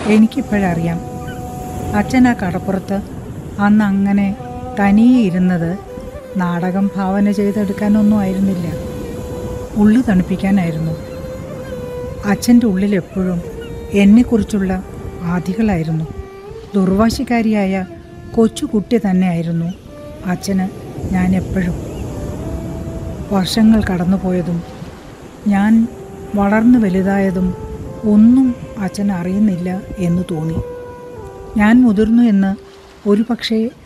എനിക്കിപ്പോഴറിയാം അച്ഛൻ ആ കടപ്പുറത്ത് അന്ന് അങ്ങനെ തനിയെ ഇരുന്നത് നാടകം ഭാവന ചെയ്തെടുക്കാനൊന്നും ആയിരുന്നില്ല ഉള്ളു തണുപ്പിക്കാനായിരുന്നു അച്ഛൻ്റെ ഉള്ളിൽ എപ്പോഴും എന്നെക്കുറിച്ചുള്ള ആധികളായിരുന്നു ദുർവാശിക്കാരിയായ കൊച്ചുകുട്ടി തന്നെയായിരുന്നു അച്ഛന് ഞാൻ എപ്പോഴും വർഷങ്ങൾ കടന്നുപോയതും ഞാൻ വളർന്നു വലുതായതും ഒന്നും അച്ഛൻ അറിയുന്നില്ല എന്ന് തോന്നി ഞാൻ മുതിർന്നു എന്ന് ഒരു പക്ഷേ